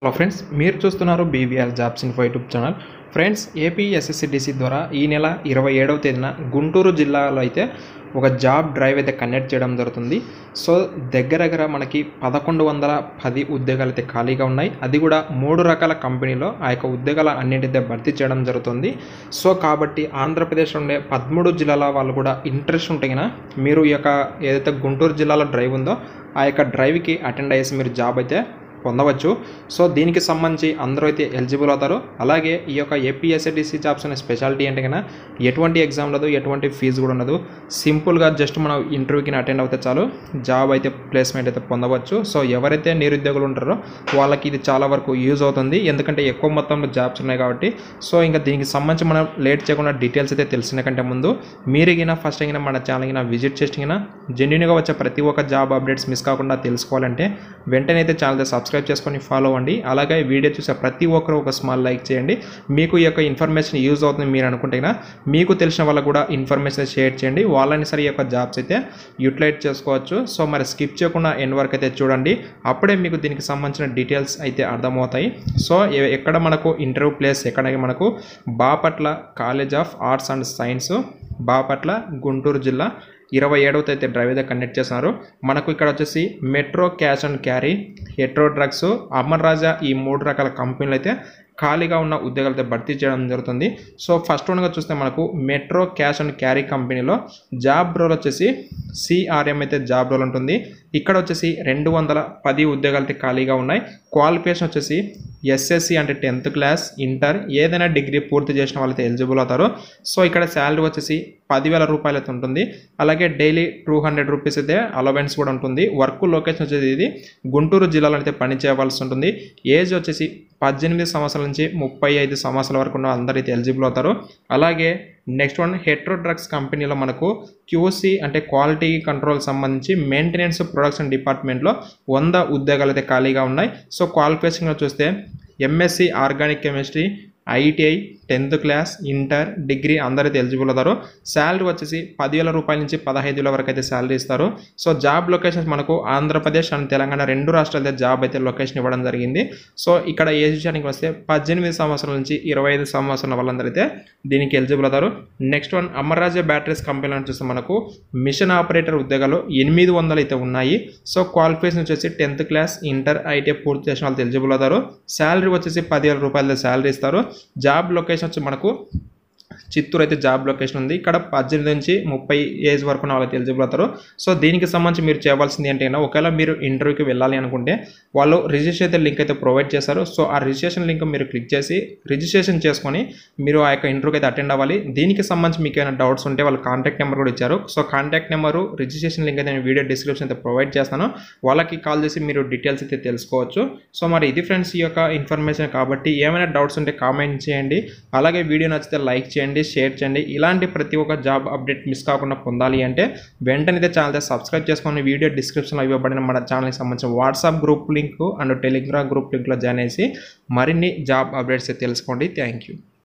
hello friends మీరు చూస్తున్నారు BVR jobs info YouTube channel friends AP SSDC ద్వారా ఈ నెల ఇరవై ఏడవ తేదీన గుంటూరు జిల్లాలో అయితే ఒక జాబ్ డ్రైవ్ అయితే కండక్ట్ చేయడం జరుగుతుంది సో దగ్గర దగ్గర మనకి పదకొండు వందల పది ఉద్యోగాలు అయితే ఖాళీగా ఉన్నాయి అది కూడా మూడు రకాల కంపెనీలో ఆ యొక్క ఉద్యోగాల అన్నింటితే భర్తీ చేయడం జరుగుతుంది సో కాబట్టి ఆంధ్రప్రదేశ్ ఉండే పదమూడు జిల్లాల వాళ్ళు కూడా ఇంట్రెస్ట్ ఉంటే కనుక మీరు ఈ యొక్క ఏదైతే గుంటూరు జిల్లాలో డ్రైవ్ ఉందో ఆ యొక్క డ్రైవ్కి అటెండ్ అయ్యేసి మీరు జాబ్ అయితే పొందవచ్చు సో దీనికి సంబంధించి అందరూ అయితే ఎలిజిబుల్ అవుతారు అలాగే ఈ యొక్క ఏపీఎస్ఐడిసి జాబ్స్ అనే స్పెషాలిటీ అంటే కన్నా ఎటువంటి ఎగ్జామ్ ఉండదు ఎటువంటి ఫీజు కూడా ఉండదు సింపుల్గా జస్ట్ మనం ఇంటర్వ్యూకి అటెండ్ అవుతే చాలు జాబ్ అయితే ప్లేస్మెంట్ అయితే పొందవచ్చు సో ఎవరైతే నిరుద్యోగులు ఉంటారో వాళ్ళకి ఇది చాలా వరకు యూజ్ అవుతుంది ఎందుకంటే ఎక్కువ మొత్తంలో జాబ్స్ ఉన్నాయి కాబట్టి సో ఇంకా దీనికి సంబంధించి మనం లేట్ చేయకుండా డీటెయిల్స్ అయితే తెలిసిన కంటే ముందు మీరు గిన ఫస్ట్ అయినా మన ఛానల్ గిన విజిట్ చేసిన జెన్యున్గా వచ్చే ప్రతి ఒక్క జాబ్ అప్డేట్స్ మిస్ కాకుండా తెలుసుకోవాలంటే వెంటనే అయితే ఛానల్ సబ్స్క్రైబ్ చేసుకొని ఫాలో అవ్వండి అలాగే వీడియో చూసే ప్రతి ఒక్కరు ఒక స్మాల్ లైక్ చేయండి మీకు ఈ యొక్క ఇన్ఫర్మేషన్ యూజ్ అవుతుంది మీరు అనుకుంటే కనుక మీకు తెలిసిన వాళ్ళకు కూడా ఇన్ఫర్మేషన్ షేర్ చేయండి వాళ్ళని సరే ఈ యొక్క జాబ్స్ అయితే యూటిలైజ్ చేసుకోవచ్చు సో మరి స్కిప్ చేయకుండా ఎండ్ వరకు అయితే చూడండి అప్పుడే మీకు దీనికి సంబంధించిన డీటెయిల్స్ అయితే అర్థమవుతాయి సో ఎ- ఎక్కడ మనకు ఇంటర్వ్యూ ప్లేస్ ఎక్కడ మనకు Bapatla college of arts and science Bapatla Guntur జిల్లా ఇరవై ఏడవ అయితే డ్రైవ్ అయితే కండక్ట్ చేస్తున్నారు మనకు ఇక్కడ వచ్చేసి metro cash and carry Hetero drugs Amar Raja ఈ మూడు రకాల కంపెనీలు అయితే ఖాళీగా ఉన్న ఉద్యోగాలు అయితే భర్తీ చేయడం జరుగుతుంది సో ఫస్ట్ వన్గా చూస్తే మనకు మెట్రో క్యాష్ అండ్ క్యారీ కంపెనీలో జాబ్ రోల్ వచ్చేసి సిఆర్ఎం అయితే జాబ్ రోల్ ఉంటుంది ఇక్కడ వచ్చేసి రెండు వందల పది ఉద్యోగాలు అయితే ఖాళీగా ఉన్నాయి క్వాలిఫికేషన్ వచ్చేసి ఎస్ఎస్సి అంటే టెన్త్ క్లాస్ ఇంటర్ ఏదైనా డిగ్రీ పూర్తి చేసిన వాళ్ళైతే ఎలిజిబుల్ అవుతారు సో ఇక్కడ శాలరీ వచ్చేసి పదివేల రూపాయలు అయితే ఉంటుంది అలాగే డైలీ టూ హండ్రెడ్ రూపీస్ అయితే అలవెన్స్ కూడా ఉంటుంది వర్క్ లొకేషన్ వచ్చేసి ఇది గుంటూరు జిల్లాలో అయితే పని చేయవలసి ఉంటుంది ఏజ్ వచ్చేసి పద్దెనిమిది సంవత్సరాల నుంచి ముప్పై ఐదు సంవత్సరాల వరకు ఉన్న అందరు అయితే ఎలిజిబుల్ అవుతారు అలాగే నెక్స్ట్ వన్ హెట్రో డ్రగ్స్ కంపెనీలో మనకు క్యూసీ అంటే క్వాలిటీ కంట్రోల్ సంబంధించి మెయింటెనెన్స్ ప్రొడక్షన్ డిపార్ట్మెంట్లో వంద ఉద్యోగాలు అయితే ఖాళీగా ఉన్నాయి సో క్వాలిఫికేషన్గా చూస్తే MSc organic chemistry ITI tenth class inter degree అందరైతే ఎలిజిబుల్ అవుతారు శాలరీ వచ్చేసి పదివేల రూపాయల నుంచి పదహైదు వేల వరకు అయితే శాలరీ ఇస్తారు సో జాబ్ లొకేషన్స్ మనకు ఆంధ్రప్రదేశ్ అండ్ తెలంగాణ రెండు రాష్ట్రాలైతే జాబ్ అయితే లొకేషన్ ఇవ్వడం జరిగింది సో ఇక్కడ ఏజ్ విషయానికి వస్తే పద్దెనిమిది సంవత్సరాల నుంచి ఇరవై ఐదు సంవత్సరాల వాళ్ళందరూ అయితే దీనికి ఎలిజిబుల్ అవుతారు next one Amararaja batteries company అని చూస్తే మనకు మిషన్ ఆపరేటర్ ఉద్యోగాలు ఎనిమిది వందలు అయితే ఉన్నాయి సో క్వాలిఫికేషన్ వచ్చేసి టెన్త్ క్లాస్ ఇంటర్ ఐటీఐ పూర్తి చేసిన వాళ్ళు ఎలిజిబుల్ అవుతారు శాలరీ వచ్చేసి పదివేల రూపాయల శాలరీ ఇస్తారు జాబ్ లొకేషన్ వచ్చి మనకు చిత్తూరు అయితే జాబ్ లొకేషన్ ఉంది ఇక్కడ పద్దెనిమిది నుంచి ముప్పై ఏజ్ వరకు ఉన్న వాళ్ళకి ఎలిజిబుల్ అవుతారు సో దీనికి సంబంధించి మీరు చేయవలసింది ఏంటంటే ఒకవేళ మీరు ఇంటర్వ్యూకి వెళ్ళాలి అనుకుంటే వాళ్ళు రిజిస్ట్రేషన్ అయితే లింక్ అయితే ప్రొవైడ్ చేస్తారు సో ఆ రిజిస్ట్రేషన్ లింక్ మీరు క్లిక్ చేసి రిజిస్ట్రేషన్ చేసుకొని మీరు ఆ యొక్క ఇంటర్వ్యూకి అయితే అటెండ్ అవ్వాలి దీనికి సంబంధించి మీకు ఏమైనా డౌట్స్ ఉంటే వాళ్ళ కాంటాక్ట్ నెంబర్ కూడా ఇచ్చారు so contact number registration link అయితే నేను వీడియో డిస్క్రిప్షన్ అయితే ప్రొవైడ్ చేస్తాను వాళ్ళకి కాల్ చేసి మీరు డీటెయిల్స్ అయితే తెలుసుకోవచ్చు సో మరి ఇది ఫ్రెండ్స్ ఈ యొక్క ఇన్ఫర్మేషన్ కాబట్టి ఏమైనా డౌట్స్ ఉంటే కామెంట్ చేయండి అలాగే వీడియో నచ్చితే లైక్ చేయండి షేర్ చేయండి ఇలాంటి ప్రతి ఒక్క జాబ్ అప్డేట్ మిస్ కాకుండా పొందాలి అంటే వెంటనే అయితే ఛానల్ సబ్స్క్రైబ్ చేసుకొని వీడియో డిస్క్రిప్షన్లో ఇవ్వబడిన మన ఛానల్కి సంబంధించిన WhatsApp group link and Telegram group లింక్లో జాయిన్ చేసి మరిన్ని జాబ్ అప్డేట్స్ అయితే తెలుసుకోండి థ్యాంక్ యూ